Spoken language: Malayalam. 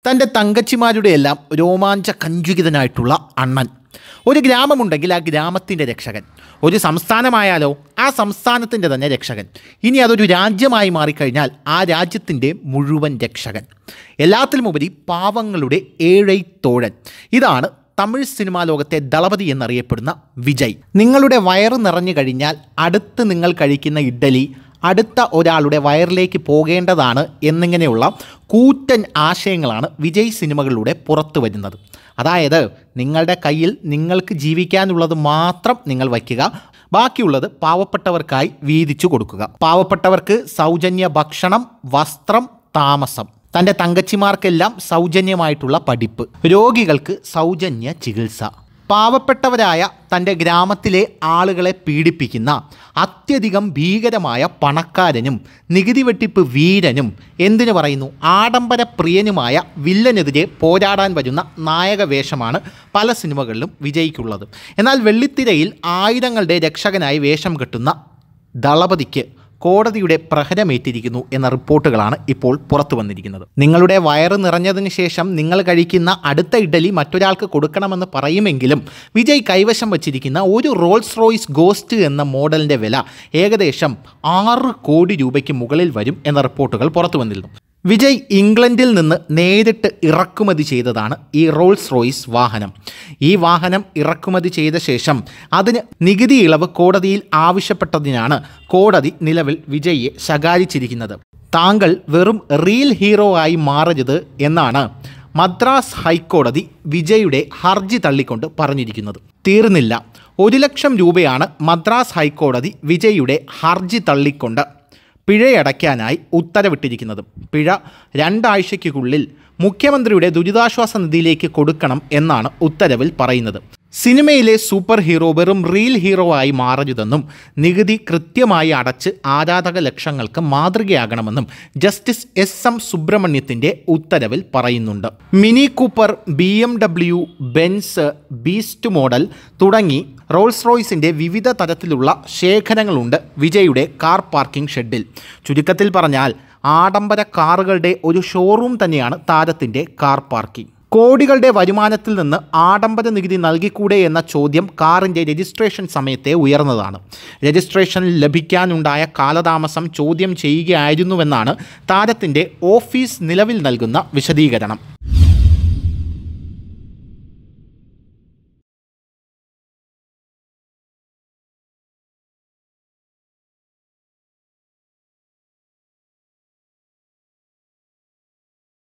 തൻ്റെ തങ്കച്ചിമാരുടെ എല്ലാം രോമാഞ്ച കഞ്ചുകിതനായിട്ടുള്ള അണ്ണൻ ഒരു ഗ്രാമമുണ്ടെങ്കിൽ ആ ഗ്രാമത്തിൻ്റെ രക്ഷകൻ ഒരു സംസ്ഥാനമായാലോ ആ സംസ്ഥാനത്തിൻ്റെ തന്നെ രക്ഷകൻ ഇനി അതൊരു രാജ്യമായി മാറിക്കഴിഞ്ഞാൽ ആ രാജ്യത്തിൻ്റെ മുഴുവൻ രക്ഷകൻ എല്ലാത്തിലുമുപരി പാവങ്ങളുടെ ഏഴൈ തോഴൻ ഇതാണ് തമിഴ് സിനിമാ ലോകത്തെ ദളപതി എന്നറിയപ്പെടുന്ന വിജയ് നിങ്ങളുടെ വയറ് നിറഞ്ഞു കഴിഞ്ഞാൽ അടുത്ത് നിങ്ങൾ കഴിക്കുന്ന ഇഡ്ഡലി അടുത്ത ഒരാളുടെ വയറിലേക്ക് പോകേണ്ടതാണ് എന്നിങ്ങനെയുള്ള കൂറ്റൻ ആശയങ്ങളാണ് വിജയ് സിനിമകളിലൂടെ പുറത്തു വരുന്നത് അതായത് നിങ്ങളുടെ കയ്യിൽ നിങ്ങൾക്ക് ജീവിക്കാനുള്ളത് മാത്രം നിങ്ങൾ വയ്ക്കുക ബാക്കിയുള്ളത് പാവപ്പെട്ടവർക്കായി വീതിച്ചു കൊടുക്കുക പാവപ്പെട്ടവർക്ക് സൗജന്യ ഭക്ഷണം വസ്ത്രം താമസം തൻ്റെ തങ്കച്ചിമാർക്കെല്ലാം സൗജന്യമായിട്ടുള്ള പഠിപ്പ് രോഗികൾക്ക് സൗജന്യ ചികിത്സ പാവപ്പെട്ടവരായ തൻ്റെ ഗ്രാമത്തിലെ ആളുകളെ പീഡിപ്പിക്കുന്ന അത്യധികം ഭീകരമായ പണക്കാരനും നികുതി വെട്ടിപ്പ് വീരനും എന്തിനു പറയുന്നു ആഡംബര പ്രിയനുമായ വില്ലനെതിരെ പോരാടാൻ വരുന്ന നായക വേഷമാണ് പല സിനിമകളിലും വിജയിക്കുള്ളത് എന്നാൽ വെള്ളിത്തിരയിൽ ആയിരങ്ങളുടെ രക്ഷകനായി വേഷം കെട്ടുന്ന ദളപതിക്ക് കോടതിയുടെ പ്രഹരമേറ്റിരിക്കുന്നു എന്ന റിപ്പോർട്ടുകളാണ് ഇപ്പോൾ പുറത്തു വന്നിരിക്കുന്നത് നിങ്ങളുടെ വയറ് നിറഞ്ഞതിന് ശേഷം നിങ്ങൾ കഴിക്കുന്ന അടുത്ത ഇഡലി മറ്റൊരാൾക്ക് കൊടുക്കണമെന്ന് പറയുമെങ്കിലും വിജയ് കൈവശം വച്ചിരിക്കുന്ന ഒരു റോൾസ് റോയ്സ് ഗോസ്റ്റ് എന്ന മോഡലിൻ്റെ വില ഏകദേശം ആറ് കോടി രൂപയ്ക്ക് മുകളിൽ വരും എന്ന റിപ്പോർട്ടുകൾ പുറത്തു വന്നിരുന്നു വിജയ് ഇംഗ്ലണ്ടിൽ നിന്ന് നേരിട്ട് ഇറക്കുമതി ചെയ്തതാണ് ഈ റോൾസ് റോയ്സ് വാഹനം ഈ വാഹനം ഇറക്കുമതി ചെയ്ത ശേഷം അതിന് നികുതി ഇളവ് കോടതിയിൽ ആവശ്യപ്പെട്ടതിനാണ് കോടതി നിലവിൽ വിജയിയെ ശകാരിച്ചിരിക്കുന്നത് താങ്കൾ വെറും റിയൽ ഹീറോ ആയി മാറരുത് എന്നാണ് മദ്രാസ് ഹൈക്കോടതി വിജയുടെ ഹർജി തള്ളിക്കൊണ്ട് പറഞ്ഞിരിക്കുന്നത് തീർന്നില്ല ഒരു ലക്ഷം രൂപയാണ് മദ്രാസ് ഹൈക്കോടതി വിജയുടെ ഹർജി തള്ളിക്കൊണ്ട് പിഴയടയ്ക്കാനായി ഉത്തരവിട്ടിരിക്കുന്നത് പിഴ രണ്ടാഴ്ചയ്ക്കുള്ളിൽ മുഖ്യമന്ത്രിയുടെ ദുരിതാശ്വാസ നിധിയിലേക്ക് കൊടുക്കണം എന്നാണ് ഉത്തരവിൽ പറയുന്നത് സിനിമയിലെ സൂപ്പർ ഹീറോ വെറും റിയൽ ഹീറോ ആയി മാറരുതെന്നും നികുതി കൃത്യമായി അടച്ച് ആരാധക ലക്ഷങ്ങൾക്ക് മാതൃകയാകണമെന്നും ജസ്റ്റിസ് എസ് എം സുബ്രഹ്മണ്യത്തിൻ്റെ ഉത്തരവിൽ പറയുന്നുണ്ട് Mini Cooper B M W Benz beast model തുടങ്ങി റോൾസ് റോയ്സിൻ്റെ വിവിധ തരത്തിലുള്ള ശേഖരങ്ങളുണ്ട് വിജയുടെ കാർ പാർക്കിംഗ് ഷെഡിൽ ചുരുക്കത്തിൽ പറഞ്ഞാൽ ആഡംബര കാറുകളുടെ ഒരു ഷോറൂം തന്നെയാണ് താരത്തിൻ്റെ കാർ പാർക്കിംഗ് കോടികളുടെ വരുമാനത്തിൽ നിന്ന് ആഡംബര നികുതി നൽകിക്കൂടെ എന്ന ചോദ്യം കാറിൻ്റെ രജിസ്ട്രേഷൻ സമയത്തെ ഉയർന്നതാണ് രജിസ്ട്രേഷൻ ലഭിക്കാനുണ്ടായ കാലതാമസം ചോദ്യം ചെയ്യുകയായിരുന്നുവെന്നാണ് താരത്തിൻ്റെ ഓഫീസ് നിലവിൽ നൽകുന്ന വിശദീകരണം